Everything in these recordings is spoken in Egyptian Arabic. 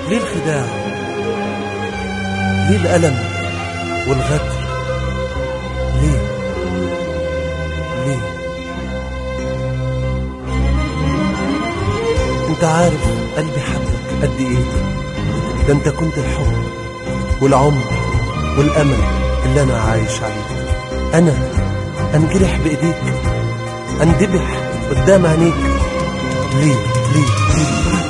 ليه الخداع ليه الألم والغدر ليه ليه انت عارف قلبي حبك قد ايه ده انت كنت الحب والعمر والامل اللي انا عايش عليه انا انجرح بايديك اندبح قدام عينيك ليه ليه ليه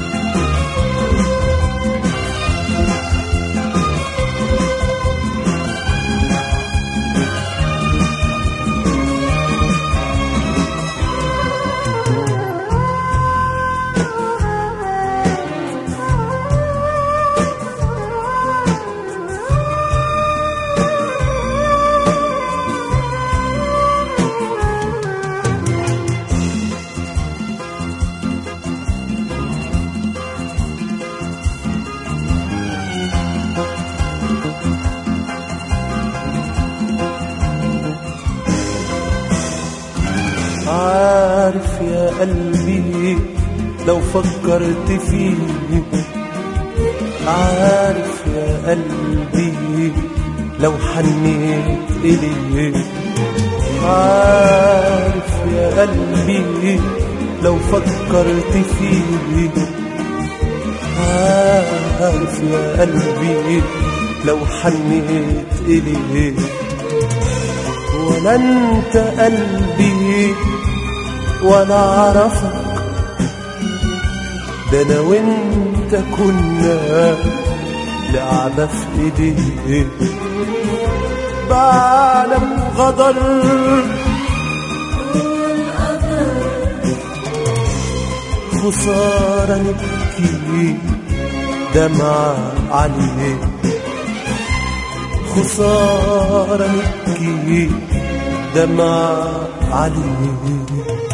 عارف يا قلبي لو فكرت فيه عارف يا قلبي لو حنيت إليه عارف يا قلبي لو فكرت فيه عارف يا قلبي لو حنيت إليه ولا انت قلبي ولا اعرفك ده انا وانت كنا لعبة في ايديه بعلم غدر خسارة نبكي دمع عليه خسارة نبكي دمع عليه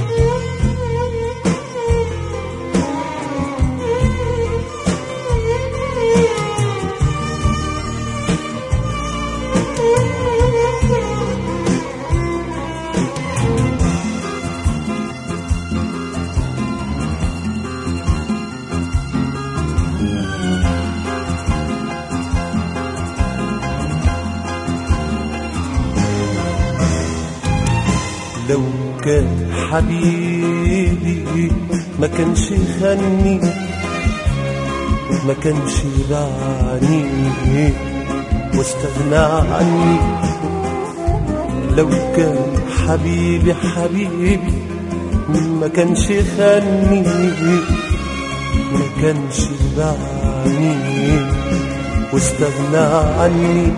لو كان حبيبي ما كانش يغني ما كانش يبعني واستغنى عني لو كان حبيبي حبيبي ما كانش يغني ما كانش يبعني واستغنى عني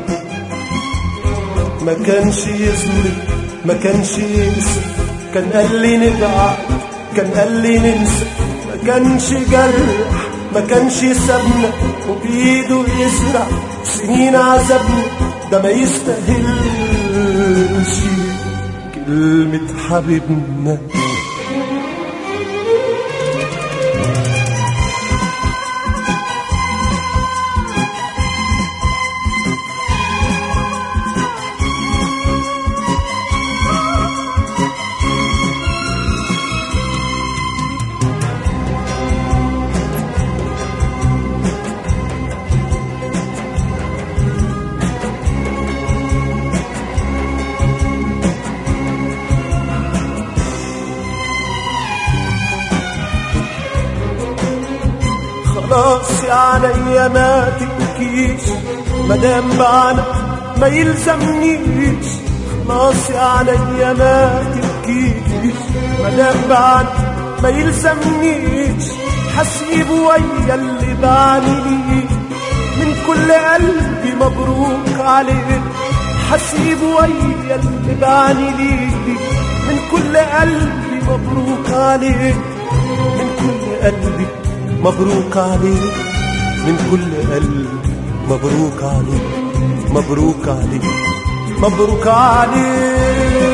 ما كانش يظلم ما كانش ينسى كان قال لي نبعد كان قال لي ننسى ما كانش جرح ما كانش سابنا وبإيده يزرع سنين عذابنا ده ما يستاهلش كلمة حبيبنا خلاص يا عليا ما تبكيش مدام بعنا ما يلزمنيش خلاص يا عليا ما تبكيش مدام بعنا ما يلزمنيش حسيب ويا اللي بعني ليه من كل قلبي مبروك عليه حسيب ويا اللي بعني ليه من كل قلبي مبروك عليه من كل قلبي مبروك عليك من كل قلب مبروك عليك مبروك عليك مبروك عليك